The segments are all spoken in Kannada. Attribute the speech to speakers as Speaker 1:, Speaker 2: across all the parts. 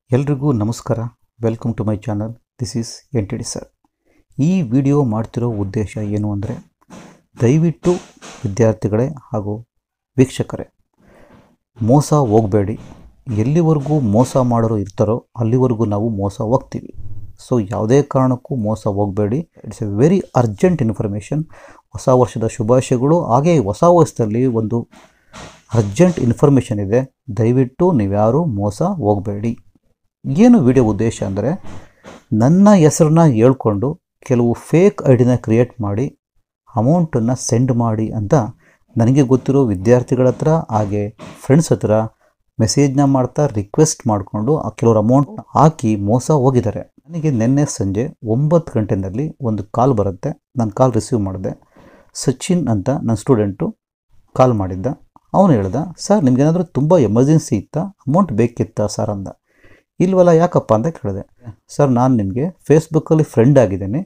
Speaker 1: ಎಲ್ರಿಗೂ ನಮಸ್ಕಾರ welcome to my channel this is N T D sir ಈ ವಿಡಿಯೋ ಮಾಡ್ತಿರೋ ಉದ್ದೇಶ ಏನು ಅಂದರೆ ದಯವಿಟ್ಟು ವಿದ್ಯಾರ್ಥಿಗಳೇ ಹಾಗೂ ವೀಕ್ಷಕರೇ ಮೋಸ ಹೋಗಬೇಡಿ ಎಲ್ಲಿವರೆಗೂ ಮೋಸ ಮಾಡೋರು ಇರ್ತಾರೋ ಅಲ್ಲಿವರೆಗೂ ನಾವು ಮೋಸ ಹೋಗ್ತೀವಿ ಸೊ ಯಾವುದೇ ಕಾರಣಕ್ಕೂ ಮೋಸ ಹೋಗಬೇಡಿ it's a very urgent information ಹೊಸ ವರ್ಷದ ಶುಭಾಶಯಗಳು ಹಾಗೆ ಹೊಸ ವರ್ಷದಲ್ಲಿ ಒಂದು ಅರ್ಜೆಂಟ್ ಇನ್ಫಾರ್ಮೇಷನ್ ಇದೆ ದಯವಿಟ್ಟು ನೀವ್ಯಾರೂ ಮೋಸ ಹೋಗಬೇಡಿ ಏನು ವಿಡಿಯೋ ಉದ್ದೇಶ ಅಂದರೆ ನನ್ನ ಹೆಸರನ್ನ ಹೇಳ್ಕೊಂಡು ಕೆಲವು ಫೇಕ್ ಐಡಿನ ಕ್ರಿಯೇಟ್ ಮಾಡಿ ಅಮೌಂಟನ್ನು ಸೆಂಡ್ ಮಾಡಿ ಅಂತ ನನಗೆ ಗೊತ್ತಿರೋ ವಿದ್ಯಾರ್ಥಿಗಳ ಹತ್ರ ಹಾಗೆ ಫ್ರೆಂಡ್ಸ್ ಹತ್ರ ಮೆಸೇಜ್ನ ಮಾಡ್ತಾ ರಿಕ್ವೆಸ್ಟ್ ಮಾಡಿಕೊಂಡು ಕೆಲವರು ಅಮೌಂಟ್ ಹಾಕಿ ಮೋಸ ಹೋಗಿದ್ದಾರೆ ನನಗೆ ನಿನ್ನೆ ಸಂಜೆ ಒಂಬತ್ತು ಗಂಟೆನಲ್ಲಿ ಒಂದು ಕಾಲ್ ಬರುತ್ತೆ ನಾನು ಕಾಲ್ ರಿಸೀವ್ ಮಾಡಿದೆ ಸಚಿನ್ ಅಂತ ನನ್ನ ಸ್ಟೂಡೆಂಟು ಕಾಲ್ ಮಾಡಿದ್ದ ಅವನು ಹೇಳ್ದ ಸರ್ ನಿಮ್ಗೇನಾದರೂ ತುಂಬ ಎಮರ್ಜೆನ್ಸಿ ಇತ್ತಾ ಅಮೌಂಟ್ ಬೇಕಿತ್ತಾ ಸರ್ ಅಂದ ಇಲ್ವಲ್ಲ ಯಾಕಪ್ಪ ಅಂತ ಕೇಳಿದೆ ಸರ್ ನಾನು ನಿಮಗೆ ಫೇಸ್ಬುಕ್ಕಲ್ಲಿ ಫ್ರೆಂಡ್ ಆಗಿದ್ದೀನಿ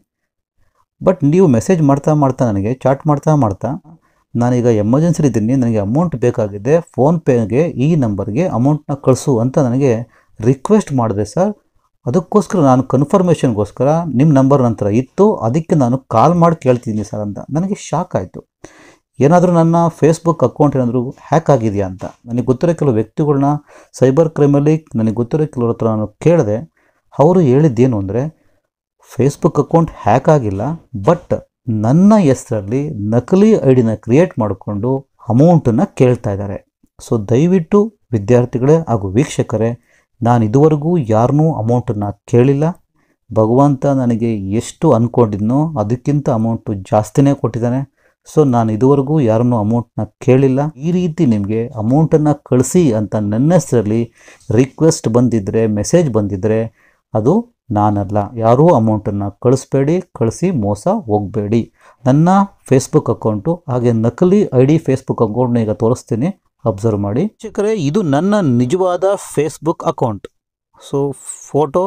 Speaker 1: ಬಟ್ ನೀವು ಮೆಸೇಜ್ ಮಾಡ್ತಾ ಮಾಡ್ತಾ ನನಗೆ ಚಾಟ್ ಮಾಡ್ತಾ ಮಾಡ್ತಾ ನಾನೀಗ ಎಮರ್ಜೆನ್ಸಿ ಇದ್ದೀನಿ ನನಗೆ ಅಮೌಂಟ್ ಬೇಕಾಗಿದೆ ಫೋನ್ಪೇಗೆ ಈ ನಂಬರ್ಗೆ ಅಮೌಂಟ್ನ ಕಳಿಸು ಅಂತ ನನಗೆ ರಿಕ್ವೆಸ್ಟ್ ಮಾಡಿದೆ ಸರ್ ಅದಕ್ಕೋಸ್ಕರ ನಾನು ಕನ್ಫರ್ಮೇಷನ್ಗೋಸ್ಕರ ನಿಮ್ಮ ನಂಬರ್ ನಂತರ ಇತ್ತು ಅದಕ್ಕೆ ನಾನು ಕಾಲ್ ಮಾಡಿ ಕೇಳ್ತಿದ್ದೀನಿ ಸರ್ ಅಂತ ನನಗೆ ಶಾಕ್ ಆಯಿತು ಏನಾದರೂ ನನ್ನ ಫೇಸ್ಬುಕ್ ಅಕೌಂಟ್ ಏನಾದರೂ ಹ್ಯಾಕ್ ಆಗಿದೆಯಾ ಅಂತ ನನಗೆ ಗೊತ್ತಿರೋ ಕೆಲವು ವ್ಯಕ್ತಿಗಳನ್ನ ಸೈಬರ್ ಕ್ರೈಮಲ್ಲಿ ನನಗೆ ಗೊತ್ತಿರೋ ಕೆಲವ್ರ ಹತ್ರ ನಾನು ಕೇಳಿದೆ ಅವರು ಹೇಳಿದ್ದೇನು ಅಂದರೆ ಫೇಸ್ಬುಕ್ ಅಕೌಂಟ್ ಹ್ಯಾಕ್ ಆಗಿಲ್ಲ ಬಟ್ ನನ್ನ ಹೆಸರಲ್ಲಿ ನಕಲಿ ಐ ಡಿನ ಕ್ರಿಯೇಟ್ ಮಾಡಿಕೊಂಡು ಅಮೌಂಟನ್ನು ಕೇಳ್ತಾ ಇದ್ದಾರೆ ಸೊ ದಯವಿಟ್ಟು ವಿದ್ಯಾರ್ಥಿಗಳೇ ಹಾಗೂ ವೀಕ್ಷಕರೇ ನಾನು ಇದುವರೆಗೂ ಯಾರನ್ನೂ ಅಮೌಂಟನ್ನು ಕೇಳಿಲ್ಲ ಭಗವಂತ ನನಗೆ ಎಷ್ಟು ಅಂದ್ಕೊಂಡಿದ್ನೋ ಅದಕ್ಕಿಂತ ಅಮೌಂಟು ಜಾಸ್ತಿನೇ ಕೊಟ್ಟಿದ್ದಾನೆ ಸೊ ನಾನು ಇದುವರೆಗೂ ಯಾರನ್ನೂ ಅಮೌಂಟ್ನ ಕೇಳಿಲ್ಲ ಈ ರೀತಿ ನಿಮಗೆ ಅಮೌಂಟನ್ನು ಕಳಿಸಿ ಅಂತ ನನ್ನ ಹೆಸರಲ್ಲಿ ರಿಕ್ವೆಸ್ಟ್ ಬಂದಿದ್ದರೆ ಮೆಸೇಜ್ ಬಂದಿದ್ದರೆ ಅದು ನಾನಲ್ಲ ಯಾರೂ ಅಮೌಂಟನ್ನು ಕಳಿಸ್ಬೇಡಿ ಕಳಿಸಿ ಮೋಸ ಹೋಗಬೇಡಿ ನನ್ನ ಫೇಸ್ಬುಕ್ ಅಕೌಂಟು ಹಾಗೆ ನಕಲಿ ಐ ಡಿ ಫೇಸ್ಬುಕ್ ಅಕೌಂಟ್ನ ಈಗ ತೋರಿಸ್ತೀನಿ ಅಬ್ಸರ್ವ್ ಮಾಡಿ ವೀಕ್ಷಕರೇ ಇದು ನನ್ನ ನಿಜವಾದ Facebook account so photo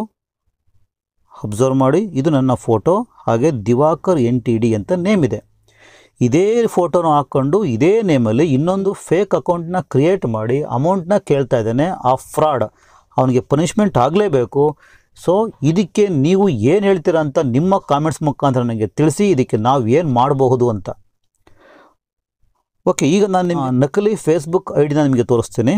Speaker 1: observe ಮಾಡಿ ಇದು ನನ್ನ ಫೋಟೋ ಹಾಗೆ ದಿವಾಕರ್ ಎನ್ ಟಿ ಡಿ ಅಂತ ನೇಮ್ ಇದೆ ಇದೇ ಫೋಟೋನ ಹಾಕ್ಕೊಂಡು ಇದೇ ನೇಮಲ್ಲಿ ಇನ್ನೊಂದು ಫೇಕ್ ಅಕೌಂಟ್ನ ಕ್ರಿಯೇಟ್ ಮಾಡಿ ಅಮೌಂಟ್ನ ಕೇಳ್ತಾ ಇದ್ದಾನೆ ಆ ಫ್ರಾಡ್ ಅವನಿಗೆ ಪನಿಷ್ಮೆಂಟ್ ಆಗಲೇಬೇಕು ಸೊ ಇದಕ್ಕೆ ನೀವು ಏನು ಹೇಳ್ತೀರಾ ಅಂತ ನಿಮ್ಮ ಕಾಮೆಂಟ್ಸ್ ಮುಖಾಂತರ ನನಗೆ ತಿಳಿಸಿ ಇದಕ್ಕೆ ನಾವು ಏನು ಮಾಡಬಹುದು ಅಂತ ಓಕೆ ಈಗ ನಾನು ನಿಮ್ಮ ನಕಲಿ ಫೇಸ್ಬುಕ್ ಐ ಡಿನ ನಿಮಗೆ ತೋರಿಸ್ತೀನಿ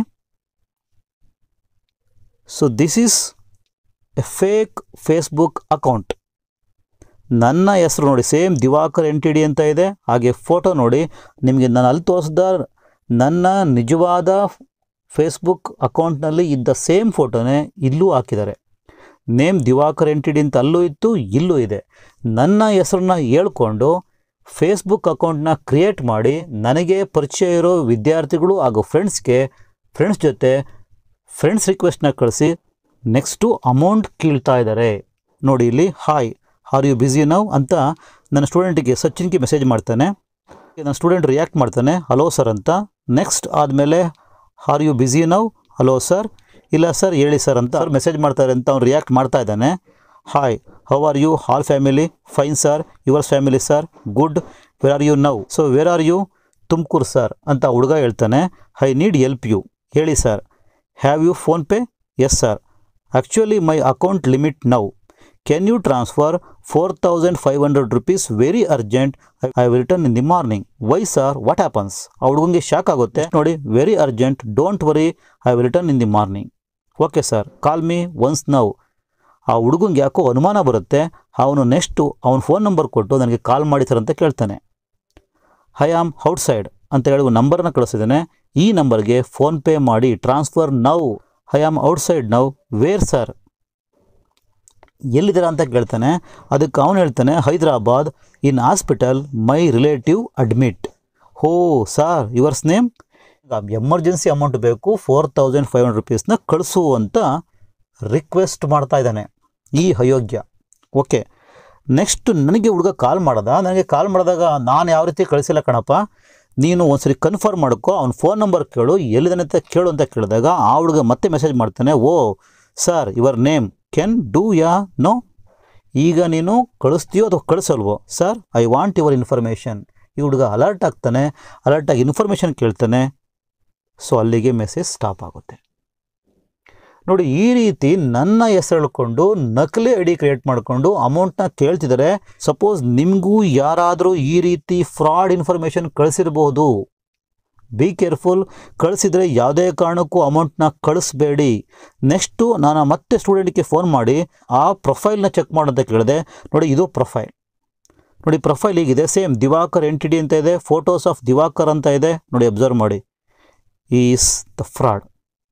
Speaker 1: so this is a fake Facebook account ನನ್ನ ಹೆಸರು ನೋಡಿ same Diwakar N T D ಅಂತ ಇದೆ ಹಾಗೆ ಫೋಟೋ ನೋಡಿ ನಿಮಗೆ ನಾನು ಅಲ್ಲಿ ತೋರಿಸಿದ ನನ್ನ ನಿಜವಾದ ಫೇಸ್ಬುಕ್ ಅಕೌಂಟ್ನಲ್ಲಿ ಇದ್ದ ಸೇಮ್ ಫೋಟೋನೇ ಇಲ್ಲೂ ಹಾಕಿದ್ದಾರೆ name Diwakar N T D ಅಂತ ಅಲ್ಲೂ ಇತ್ತು ಇಲ್ಲೂ ಇದೆ ನನ್ನ ಹೆಸರನ್ನ ಹೇಳ್ಕೊಂಡು ಫೇಸ್ಬುಕ್ ಅಕೌಂಟ್ನ ಕ್ರಿಯೇಟ್ ಮಾಡಿ ನನಗೆ ಪರಿಚಯ ಇರೋ ವಿದ್ಯಾರ್ಥಿಗಳು ಹಾಗೂ ಫ್ರೆಂಡ್ಸ್ಗೆ ಫ್ರೆಂಡ್ಸ್ ಜೊತೆ ಫ್ರೆಂಡ್ಸ್ ರಿಕ್ವೆಸ್ಟ್ನ ಕಳಿಸಿ ನೆಕ್ಸ್ಟು ಅಮೌಂಟ್ ಕೀಳ್ತಾ ಇದ್ದಾರೆ ನೋಡಿ ಇಲ್ಲಿ hi are you busy now ಅಂತ ನನ್ನ ಸ್ಟೂಡೆಂಟಿಗೆ ಸಚಿನ್ಗೆ ಮೆಸೇಜ್ ಮಾಡ್ತಾನೆ ನನ್ನ ಸ್ಟೂಡೆಂಟ್ ರಿಯಾಕ್ಟ್ ಮಾಡ್ತಾನೆ ಹಲೋ ಸರ್ ಅಂತ ನೆಕ್ಸ್ಟ್ ಆದಮೇಲೆ are you busy now hello sir ಇಲ್ಲ ಸರ್ ಹೇಳಿ ಸರ್ ಅಂತ ಅವ್ರು ಮೆಸೇಜ್ ಮಾಡ್ತಾರೆ ಅಂತ ಅವ್ನು ರಿಯಾಕ್ಟ್ ಮಾಡ್ತಾ ಇದ್ದಾನೆ hi how are you all family fine sir yours family sir good where are you now so where are you Tumakuru sir ಅಂತ ಹುಡುಗ ಹೇಳ್ತಾನೆ ಐ ನೀಡ್ ಎಲ್ಪ್ ಯು ಹೇಳಿ sir have you PhonePe yes sir actually my account limit now can you transfer four thousand five hundred rupees very urgent I will return in the morning why sir what happens ಆ ಹುಡುಗಂಗೆ ಶಾಕ್ ಆಗುತ್ತೆ ನೋಡಿ very urgent don't worry I will return in the morning okay sir call me once now ಆ ಹುಡುಗಂಗೆ ಯಾಕೋ ಅನುಮಾನ ಬರುತ್ತೆ ಅವನು ನೆಕ್ಸ್ಟು ಅವನ ಫೋನ್ ನಂಬರ್ ಕೊಟ್ಟು ನನಗೆ ಕಾಲ್ ಮಾಡಿ ಸರ್ ಅಂತ ಕೇಳ್ತಾನೆ ಐ ಆಮ್ ಔಟ್ಸೈಡ್ ಅಂತ ಹೇಳುವ ನಂಬರ್ನ ಕಳಿಸಿದ್ದಾನೆ ಈ ನಂಬರ್ಗೆ ಫೋನ್ಪೇ ಮಾಡಿ transfer now I am outside now where sir ಎಲ್ಲಿದ್ದೀರಾ ಅಂತ ಕೇಳ್ತಾನೆ ಅದಕ್ಕೆ ಅವನು ಹೇಳ್ತಾನೆ Hyderabad in hospital my relative admit ಹೋ sir yours name emergency amount ಬೇಕು ಫೋರ್ ತೌಸಂಡ್ ಫೈವ್ ಹಂಡ್ರೆಡ್ ರುಪೀಸ್ನ ಕಳಿಸು ಅಂತ ರಿಕ್ವೆಸ್ಟ್ ಮಾಡ್ತಾ ಇದ್ದಾನೆ ಈ ಅಯೋಗ್ಯ ಓಕೆ ನೆಕ್ಸ್ಟ್ ನನಗೆ ಹುಡುಗ ಕಾಲ್ ಮಾಡ್ದ ನನಗೆ ಕಾಲ್ ಮಾಡಿದಾಗ ನಾನು ಯಾವ ರೀತಿ ಕಳಿಸಿಲ್ಲ ಕಣಪ್ಪ ನೀನು ಒಂದ್ಸರಿ ಕನ್ಫರ್ಮ್ ಮಾಡ್ಕೊ ಅವ್ನ ಫೋನ್ ನಂಬರ್ ಕೇಳು ಎಲ್ಲಿದ್ದಾನೆ ಅಂತ ಕೇಳು ಅಂತ ಕೇಳಿದಾಗ ಆ ಹುಡುಗ ಮತ್ತೆ ಮೆಸೇಜ್ ಮಾಡ್ತಾನೆ ಓ ಸರ್ ಯುವರ್ ನೇಮ್ ಕೆನ್ ಡೂ ಯಾ ನೋ ಈಗ ನೀನು ಕಳಿಸ್ತೀಯೋ ಅಥವಾ ಕಳಿಸಲ್ವೋ sir I want your information ಈ ಹುಡುಗ ಅಲರ್ಟ್ ಆಗ್ತಾನೆ ಅಲರ್ಟಾಗಿ ಇನ್ಫಾರ್ಮೇಷನ್ ಕೇಳ್ತಾನೆ ಸೊ ಅಲ್ಲಿಗೆ ಮೆಸೇಜ್ ಸ್ಟಾಪ್ ಆಗುತ್ತೆ ನೋಡಿ ಈ ರೀತಿ ನನ್ನ ಹೆಸರು ಹೇಳ್ಕೊಂಡು ನಕಲಿ ಐ ಡಿ ಕ್ರಿಯೇಟ್ ಮಾಡಿಕೊಂಡು ಅಮೌಂಟ್ನ ಕೇಳ್ತಿದ್ದಾರೆ ಸಪೋಸ್ ನಿಮಗೂ ಯಾರಾದರೂ ಈ ರೀತಿ ಫ್ರಾಡ್ ಇನ್ಫಾರ್ಮೇಷನ್ ಕಳಿಸಿರ್ಬೋದು ಬಿ ಕೇರ್ಫುಲ್ ಕಳಿಸಿದರೆ ಯಾವುದೇ ಕಾರಣಕ್ಕೂ ಅಮೌಂಟ್ನ ಕಳಿಸ್ಬೇಡಿ ನೆಕ್ಸ್ಟು ನಾನು ಮತ್ತೆ ಸ್ಟೂಡೆಂಟ್ಗೆ ಫೋನ್ ಮಾಡಿ ಆ ಪ್ರೊಫೈಲ್ನ ಚೆಕ್ ಮಾಡೋಂತ ಕೇಳಿದೆ ನೋಡಿ ಇದು ಪ್ರೊಫೈಲ್ ನೋಡಿ ಪ್ರೊಫೈಲ್ ಹೀಗಿದೆ same Diwakar N T D ಅಂತ ಇದೆ ಫೋಟೋಸ್ ಆಫ್ ದಿವಾಕರ್ ಅಂತ ಇದೆ ನೋಡಿ ಅಬ್ಸರ್ವ್ ಮಾಡಿ is the fraud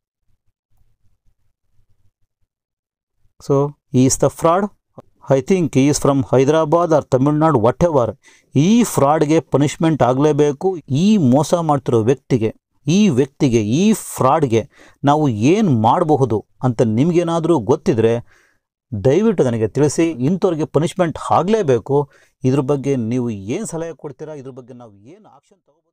Speaker 1: so is the fraud I think is from Hyderabad or Tamil Nadu what ಈ ಫ್ರಾಡ್ಗೆ ಪನಿಷ್ಮೆಂಟ್ ಆಗಲೇಬೇಕು ಈ ಮೋಸ ಮಾಡ್ತಿರೋ ವ್ಯಕ್ತಿಗೆ ಈ ವ್ಯಕ್ತಿಗೆ ಈ ಫ್ರಾಡ್ಗೆ ನಾವು ಏನು ಮಾಡಬಹುದು ಅಂತ ನಿಮಗೇನಾದರೂ ಗೊತ್ತಿದ್ರೆ ದಯವಿಟ್ಟು ನನಗೆ ತಿಳಿಸಿ ಇಂಥವ್ರಿಗೆ ಪನಿಷ್ಮೆಂಟ್ ಆಗಲೇಬೇಕು ಇದ್ರ ಬಗ್ಗೆ ನೀವು ಏನು ಸಲಹೆ ಕೊಡ್ತೀರಾ ಇದ್ರ ಬಗ್ಗೆ ನಾವು ಏನು ಆಕ್ಷನ್ ತಗೋಬೋದು